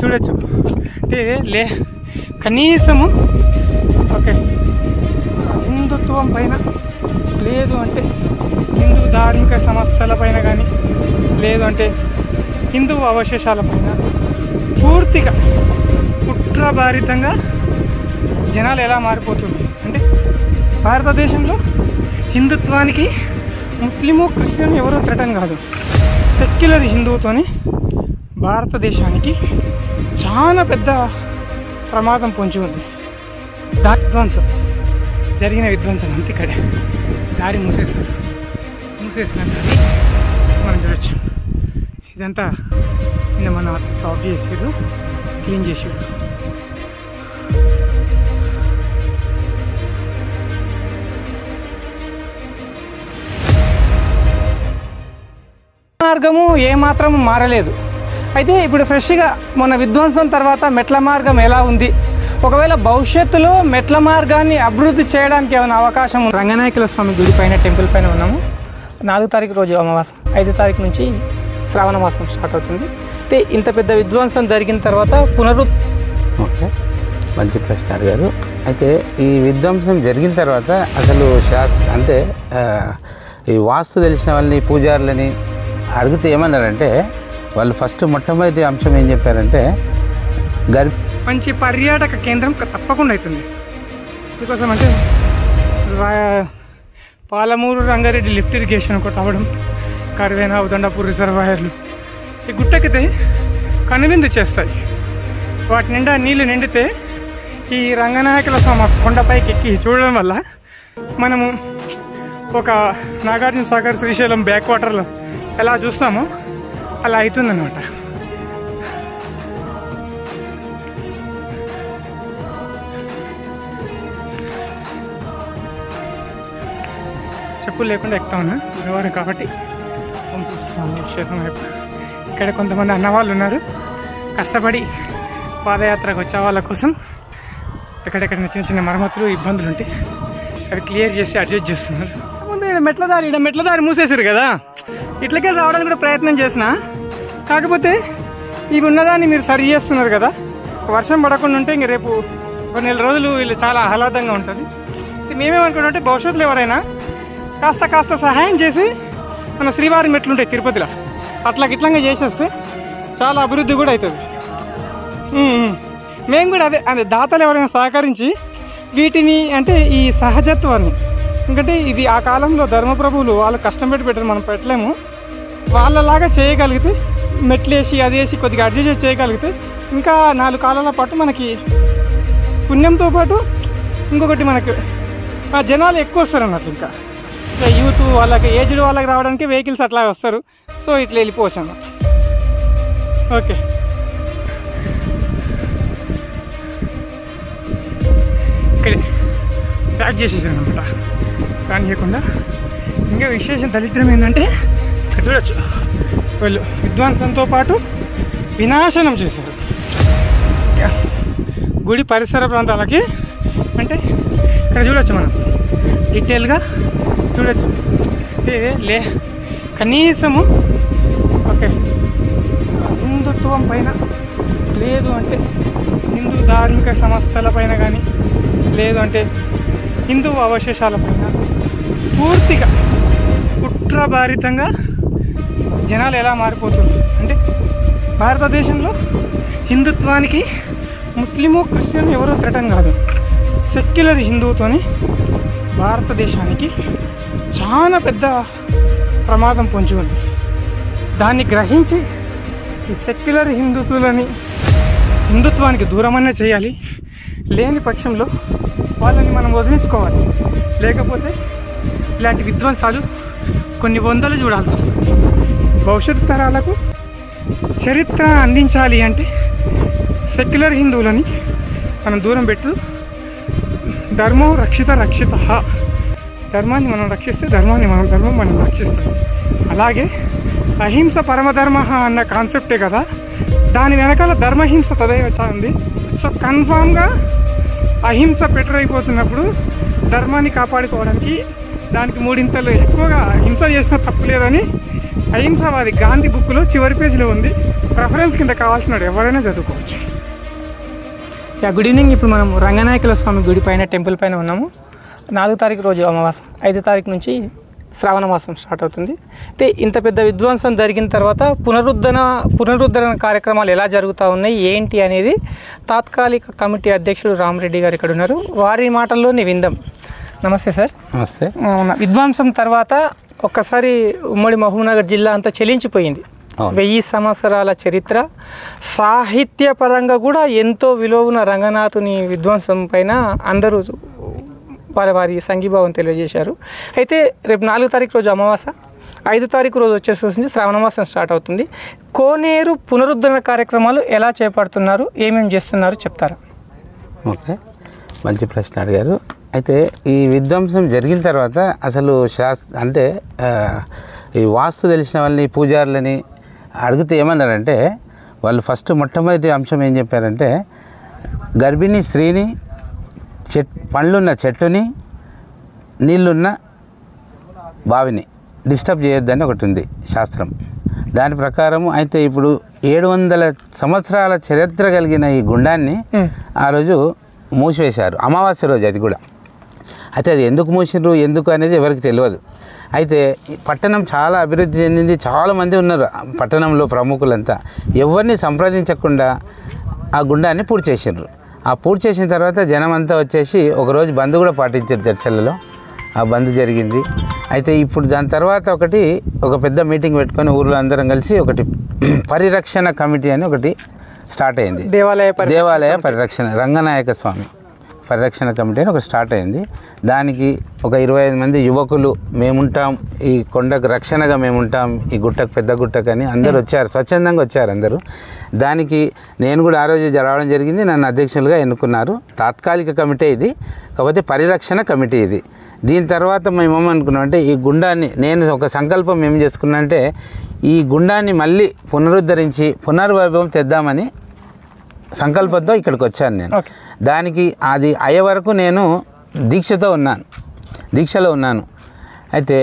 చూడొచ్చు అంటే లే కనీసము ఓకే హిందుత్వం పైన లేదు అంటే హిందూ ధార్మిక సంస్థల పైన కానీ లేదు అంటే హిందూ అవశేషాల పైన పూర్తిగా కుట్రభారితంగా జనాలు ఎలా మారిపోతుంది అంటే భారతదేశంలో హిందుత్వానికి ముస్లిము క్రిస్టియన్ ఎవరో థ్రెటన్ కాదు సెక్యులర్ హిందువుతోని భారతదేశానికి చాలా పెద్ద ప్రమాదం పొంచి ఉంది దారి విధ్వంసం జరిగిన విధ్వంసం అంతే ఇక్కడే దారి మూసేశారు మూసేసినాక మనం చూడొచ్చు ఇదంతా నిన్న మన సాఫ్ చేసారు క్లీన్ చేసారు మార్గము ఏమాత్రం మారలేదు అయితే ఇప్పుడు ఫ్రెష్గా మొన్న విధ్వంసం తర్వాత మెట్ల మార్గం ఎలా ఉంది ఒకవేళ భవిష్యత్తులో మెట్ల మార్గాన్ని అభివృద్ధి చేయడానికి ఏమైనా అవకాశం ఉంది రంగనాయకుల స్వామి గుడి పైన టెంపుల్ పైన ఉన్నాము నాలుగు తారీఖు రోజు అమావాస్య ఐదో తారీఖు నుంచి శ్రావణ మాసం స్టార్ట్ అవుతుంది అయితే ఇంత పెద్ద విధ్వంసం జరిగిన తర్వాత పునరు ఓకే మంచి ప్రశ్న అడిగారు అయితే ఈ విధ్వంసం జరిగిన తర్వాత అసలు శాస్త్ర అంటే ఆ, ఈ వాస్తు తెలిసిన వాళ్ళని పూజారులని అడిగితే ఏమన్నారంటే వాళ్ళు ఫస్ట్ మొట్టమొదటి అంశం ఏం చెప్పారంటే గర్భ మంచి పర్యాటక కేంద్రం క- తప్పకుండా అవుతుంది ఎందుకోసం అంటే రా- పాలమూరు రంగారెడ్డి లిఫ్ట్ ఇరిగేషన్ ఒకటి అవ్వడం కరివేనా ఉదండపూర్ రిజర్వాయర్లు ఈ గుట్టెక్కితే కనువిందు చేస్తాయి వాటి నిండా నీళ్లు నిండితే ఈ రంగనాయకుల స్వామి కొండపైకి ఎక్కి చూడడం వల్ల మనము ఒక నాగార్జున సాగర్ శ్రీశైలం బ్యాక్ వాటర్లో ఎలా చూస్తామో అలా అవుతుందన్నమాట చెప్పులు లేకుండా ఎక్కుతా ఉన్నా బుధవారం కాబట్టి ఓం శ్రీ స్వామి శరణం అయ్యప్ప. ఇక్కడ కొంతమంది అన్నవాళ్ళు ఉన్నారు కష్టపడి పాదయాత్రకు వచ్చే వాళ్ళ కోసం ఎక్కడెక్కడ చిన్న చిన్న మరమ్మతులు ఇబ్బందులు ఉంటాయి అవి క్లియర్ చేసి అడ్జస్ట్ చేస్తున్నారు ముందు ఈడ మెట్ల దారి ఈడ మెట్ల దారి మూసేసారు కదా ఇట్లకే రావడానికి కూడా ప్రయత్నం చేసిన కాకపోతే ఇవి ఉన్నదాన్ని మీరు సరి చేస్తున్నారు కదా వర్షం పడకుండా ఉంటే ఇంక రేపు ఒక నెల రోజులు వీళ్ళు చాలా ఆహ్లాదంగా ఉంటుంది ఇది మేమేమనుకుంటే భవిష్యత్తులో ఎవరైనా కాస్త కాస్త సహాయం చేసి మన శ్రీవారి మెట్లు ఉంటాయి తిరుపతిలో అట్లా గిట్లంగా చేసేస్తే చాలా అభివృద్ధి కూడా అవుతుంది ఉమ్, ఉమ్. మేము కూడా అదే అదే దాతలు ఎవరైనా సహకరించి వీటిని అంటే ఈ సహజత్వాన్ని ఎందుకంటే ఇది ఆ కాలంలో ధర్మప్రభువులు వాళ్ళు కష్టం పెట్టి పెట్టారు మనం పెట్టలేము వాళ్ళలాగా చేయగలిగితే మెట్లు వేసి అది వేసి కొద్దిగా అడ్జస్ట్ చేసి చేయగలిగితే ఇంకా నాలుగు కాలాల పాటు మనకి పుణ్యంతో పాటు ఇంకొకటి మనకు ఆ జనాలు ఎక్కువ వస్తారు అన్నట్లు ఇంకా ఇట్లా యూత్ వాళ్ళకి ఏజ్డ్ వాళ్ళకి రావడానికి వెహికల్స్ అట్లా వస్తారు సో ఇట్లా వెళ్ళిపోవచ్చు అన్నమాట ఓకే ఇక్కడే ప్యాక్ చేసేసాను అనమాట రానియకుండా ఇంకా విశేషం దరిద్రం ఏంటంటే ఇక్కడ చూడొచ్చు వీళ్ళు విధ్వంసంతో పాటు వినాశనం చేశారు గుడి పరిసర ప్రాంతాలకి అంటే ఇక్కడ చూడొచ్చు మనం డీటెయిల్గా చూడొచ్చు అంటే లే కనీసము ఓకే హిందుత్వం పైన లేదు అంటే హిందూ ధార్మిక సంస్థల పైన కానీ లేదు అంటే హిందూ అవశేషాల పైన పూర్తిగా కుట్రభారితంగా జనాలు ఎలా మారిపోతుంది అంటే భారతదేశంలో హిందుత్వానికి ముస్లిము క్రిస్టియన్ ఎవరో థ్రెటన్ కాదు సెక్యులర్ హిందువుతోని భారతదేశానికి చాలా పెద్ద ప్రమాదం పొంచి ఉంది దాన్ని గ్రహించి ఈ సెక్యులర్ హిందుత్వులని హిందుత్వానికి దూరమనే చేయాలి లేని పక్షంలో వాళ్ళని మనం వదిలించుకోవాలి లేకపోతే ఇలాంటి విధ్వంసాలు కొన్ని వందలు చూడాల్సి వస్తుంది భవిష్యత్తు తరాలకు చరిత్ర అందించాలి అంటే సెక్యులర్ హిందువులని మనం దూరం పెట్టు ధర్మం రక్షిత రక్షిత ధర్మాన్ని మనం రక్షిస్తే ధర్మాన్ని మనం ధర్మం మనం రక్షిస్తాం అలాగే అహింస పరమధర్మ అన్న కాన్సెప్టే కదా దాని వెనకాల ధర్మహింస తదైవ చ ఉంది సో కన్ఫామ్గా అహింస బెటర్ అయిపోతున్నప్పుడు ధర్మాన్ని కాపాడుకోవడానికి దానికి మూడింతలు ఎక్కువగా హింస చేసినా తప్పు లేదని అహింసవాది గాంధీ బుక్లో చివరి పేజీలో ఉంది రెఫరెన్స్ కింద కావాల్సిన ఎవరైనా చదువుకోవచ్చు యా గుడ్ ఈవినింగ్ ఇప్పుడు మనం రంగనాయకుల స్వామి గుడి పైన టెంపుల్ పైన ఉన్నాము నాలుగు తారీఖు రోజు అమావాస్య ఐదు తారీఖు నుంచి శ్రావణ మాసం స్టార్ట్ అవుతుంది అయితే ఇంత పెద్ద విధ్వంసం జరిగిన తర్వాత పునరుద్ధరణ పునరుద్ధరణ కార్యక్రమాలు ఎలా జరుగుతూ ఉన్నాయి ఏంటి అనేది తాత్కాలిక కమిటీ అధ్యక్షుడు రామరెడ్డి గారు ఇక్కడ ఉన్నారు వారి మాటల్లోనే విందాం నమస్తే సార్ నమస్తే అవునా. విధ్వంసం తర్వాత ఒక్కసారి ఉమ్మడి మహబూబ్నగర్ జిల్లా అంతా చెలించిపోయింది అవును. వెయ్యి సంవత్సరాల చరిత్ర సాహిత్యపరంగా కూడా ఎంతో విలువన రంగనాథుని విధ్వంసం పైన అందరూ వారి వారి సంఘీభావం తెలియజేశారు అయితే రేపు నాలుగు తారీఖు రోజు అమావాస్య ఐదు తారీఖు రోజు వచ్చేసేసి శ్రావణ మాసం స్టార్ట్ అవుతుంది కోనేరు పునరుద్ధరణ కార్యక్రమాలు ఎలా చేపడుతున్నారు ఏమేమి చేస్తున్నారు చెప్తారా ఓకే మంచి ప్రశ్న అడిగారు అయితే ఈ విధ్వంసం జరిగిన తర్వాత అసలు శాస్ అంటే ఆ, ఈ వాస్తు తెలిసిన వాళ్ళని పూజారులని అడిగితే ఏమన్నారంటే వాళ్ళు ఫస్ట్ మొట్టమొదటి అంశం ఏం చెప్పారంటే గర్భిణీ స్త్రీని చెట్ పండ్లున్న చెట్టుని నీళ్ళున్న బావిని డిస్టర్బ్ చేయొద్దని ఒకటి ఉంది శాస్త్రం దాని ప్రకారం అయితే ఇప్పుడు ఏడు వందల సంవత్సరాల చరిత్ర కలిగిన ఈ గుండాన్ని ఉమ్. ఆ రోజు మూసివేశారు అమావాస్య రోజు అది కూడా అయితే అది ఎందుకు మూసిండ్రు ఎందుకు అనేది ఎవరికి తెలియదు అయితే ఈ పట్టణం చాలా అభివృద్ధి చెందింది చాలామంది ఉన్నారు ఆ పట్టణంలో ప్రముఖులంతా ఎవరిని సంప్రదించకుండా ఆ గుండాన్ని పూర్తి చేసిండ్రు ఆ పూర్తి చేసిన తర్వాత జనం అంతా వచ్చేసి ఒకరోజు బంద్ కూడా పాటించారు చర్చలలో ఆ బంద్ జరిగింది అయితే ఇప్పుడు దాని తర్వాత ఒకటి ఒక పెద్ద మీటింగ్ పెట్టుకొని ఊర్లో అందరం కలిసి ఒకటి పరిరక్షణ కమిటీ అని ఒకటి స్టార్ట్ అయింది దేవాలయ పరి దేవాలయ పరిరక్షణ రంగనాయక స్వామి పరిరక్షణ కమిటీ అని ఒక స్టార్ట్ అయింది దానికి ఒక ఇరవై ఐదు మంది యువకులు మేముంటాం ఈ కొండకు రక్షణగా మేముంటాం ఈ గుట్టకు పెద్ద గుట్టకు అని అందరూ వచ్చారు స్వచ్ఛందంగా వచ్చారు అందరూ దానికి నేను కూడా ఆ రోజు రావడం జరిగింది నన్ను అధ్యక్షులుగా ఎన్నుకున్నారు తాత్కాలిక కమిటీ ఇది కాకపోతే పరిరక్షణ కమిటీ ఇది దీని తర్వాత మేము ఏమనుకున్నాం అంటే ఈ గుండాన్ని నేను ఒక సంకల్పం ఏం చేసుకున్నా అంటే ఈ గుండాన్ని మళ్ళీ పునరుద్ధరించి పునర్వైభవం తెద్దామని సంకల్పంతో ఇక్కడికి వచ్చాను నేను ఓకే దానికి అది అయ్యే వరకు నేను దీక్షతో ఉన్నాను దీక్షలో ఉన్నాను అయితే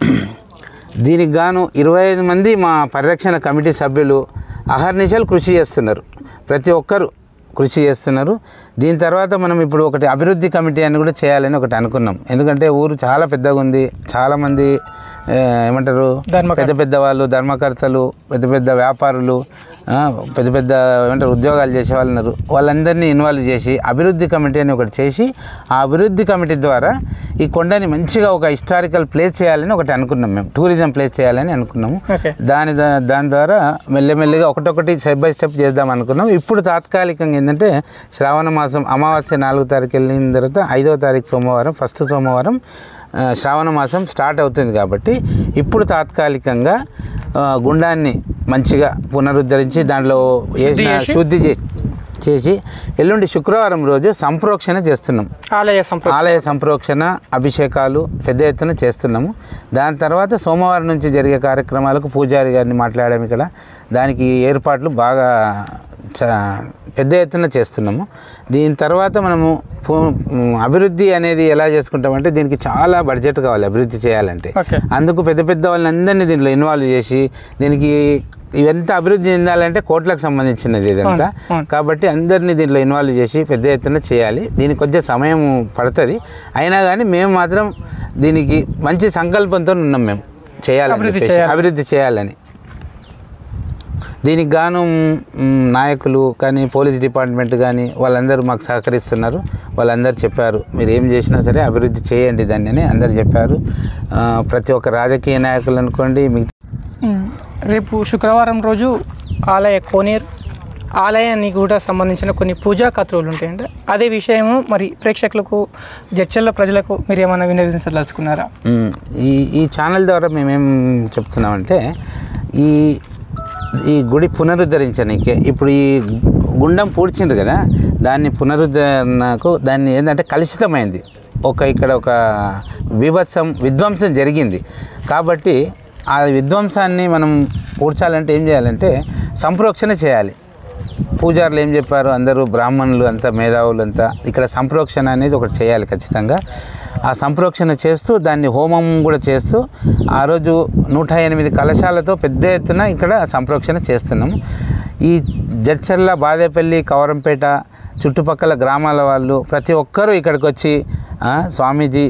దీనికి గాను ఇరవై ఐదు మంది మా పరిరక్షణ కమిటీ సభ్యులు అహర్నిశలు కృషి చేస్తున్నారు ప్రతి ఒక్కరు కృషి చేస్తున్నారు దీని తర్వాత మనం ఇప్పుడు ఒకటి అభివృద్ధి కమిటీ అని కూడా చేయాలని ఒకటి అనుకున్నాం ఎందుకంటే ఊరు చాలా పెద్దగా ఉంది చాలామంది ఆ, ఏమంటారు ధర్మకర్త. పెద్ద పెద్ద వాళ్ళు ధర్మకర్తలు పెద్ద పెద్ద వ్యాపారులు ఆ, పెద్ద పెద్ద ఏమంటారు ఉద్యోగాలు చేసే వాళ్ళు ఉన్నారు వాళ్ళందరినీ ఇన్వాల్వ్ చేసి అభివృద్ధి కమిటీ అని ఒకటి చేసి ఆ అభివృద్ధి కమిటీ ద్వారా ఈ కొండని మంచిగా ఒక హిస్టారికల్ ప్లేస్ చేయాలని ఒకటి అనుకున్నాం మేము టూరిజం ప్లేస్ చేయాలని అనుకున్నాము ఓకే దాని దా- దాని ద్వారా మెల్లమెల్లిగా ఒకటొకటి స్టెప్ బై స్టెప్ చేద్దాం అనుకున్నాం ఇప్పుడు తాత్కాలికంగా ఏంటంటే శ్రావణ మాసం అమావాస్య నాలుగు తారీఖు వెళ్ళిన తర్వాత ఐదవ తారీఖు సోమవారం ఫస్ట్ సోమవారం ఆ, శ్రావణ మాసం స్టార్ట్ అవుతుంది కాబట్టి ఇప్పుడు తాత్కాలికంగా ఆ, గుండాన్ని మంచిగా పునరుద్ధరించి దాంట్లో వేసిన చేసి? శుద్ధి చే- చేసి ఎల్లుండి శుక్రవారం రోజు సంప్రోక్షణ చేస్తున్నాం ఆలయ సంప్రదాయం ఆలయ సంప్రోక్షణ అభిషేకాలు పెద్ద ఎత్తున చేస్తున్నాము దాని తర్వాత సోమవారం నుంచి జరిగే కార్యక్రమాలకు పూజారి గారిని మాట్లాడాము ఇక్కడ దానికి ఏర్పాట్లు బాగా చ- పెద్ద ఎత్తున చేస్తున్నాము దీని తర్వాత మనము పు- అభివృద్ధి అనేది ఎలా చేసుకుంటామంటే దీనికి చాలా బడ్జెట్ కావాలి అభివృద్ధి చేయాలంటే ఓకే అందుకు పెద్ద పెద్ద వాళ్ళందరినీ దీంట్లో ఇన్వాల్వ్ చేసి దీనికి ఇవంతా అభివృద్ధి చెందాలంటే కోట్లకు సంబంధించినది ఇదంతా అవును, అవును. కాబట్టి అందరినీ దీంట్లో ఇన్వాల్వ్ చేసి పెద్ద ఎత్తున చేయాలి దీనికి కొంచెం సమయం పడుతుంది అయినా కానీ మేము మాత్రం దీనికి మంచి సంకల్పంతో ఉన్నాం మేము చేయాలని అభివృద్ధి చెప్పేసి. చేయాలి. అభివృద్ధి చేయాలని దీనికి గాను మ్, నాయకులు కానీ పోలీస్ డిపార్ట్మెంట్ కానీ వాళ్ళందరూ మాకు సహకరిస్తున్నారు వాళ్ళందరూ చెప్పారు మీరు ఏం చేసినా సరే అభివృద్ధి చేయండి దాన్ని అని అందరు చెప్పారు ఆ, ప్రతి ఒక్క రాజకీయ నాయకులు అనుకోండి మిగతా ఉమ్. రేపు శుక్రవారం రోజు ఆలయ కోనేరు ఆలయానికి కూడా సంబంధించిన కొన్ని పూజా కత్రువులు ఉంటాయండి అదే విషయము మరి ప్రేక్షకులకు జడ్చల్ల ప్రజలకు మీరు ఏమైనా వినోదించదలుచుకున్నారా మ్, ఈ ఈ ఛానల్ ద్వారా మేమేం చెప్తున్నామంటే ఈ ఈ గుడి పునరుద్ధరించడానికి ఇప్పుడు ఈ గుండం పూడ్చిండ్రు కదా దాన్ని పునరుద్ధరణకు దాన్ని ఏంటంటే కలుషితమైంది ఒక ఇక్కడ ఒక విభత్సం విధ్వంసం జరిగింది కాబట్టి ఆ విధ్వంసాన్ని మనం పూడ్చాలంటే ఏం చేయాలంటే సంప్రోక్షణ చేయాలి పూజారులు ఏం చెప్పారు అందరూ బ్రాహ్మణులు అంతా మేధావులు అంతా ఇక్కడ సంప్రోక్షణ అనేది ఒకటి చేయాలి ఖచ్చితంగా ఆ సంప్రోక్షణ చేస్తూ దాన్ని హోమం కూడా చేస్తూ ఆ రోజు నూట ఎనిమిది కలశాలతో పెద్ద ఎత్తున ఇక్కడ సంప్రోక్షణ చేస్తున్నాము ఈ జడ్చర్ల బాదేపల్లి కవరంపేట చుట్టుపక్కల గ్రామాల వాళ్ళు ప్రతి ఒక్కరూ ఇక్కడికి వచ్చి ఆ, స్వామీజీ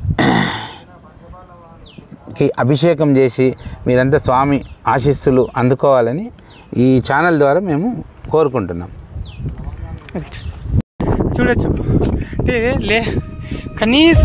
కి అభిషేకం చేసి మీరంతా స్వామి ఆశీస్సులు అందుకోవాలని ఈ ఛానల్ ద్వారా మేము కోరుకుంటున్నాం చూడొచ్చు అంటే లే కనీసం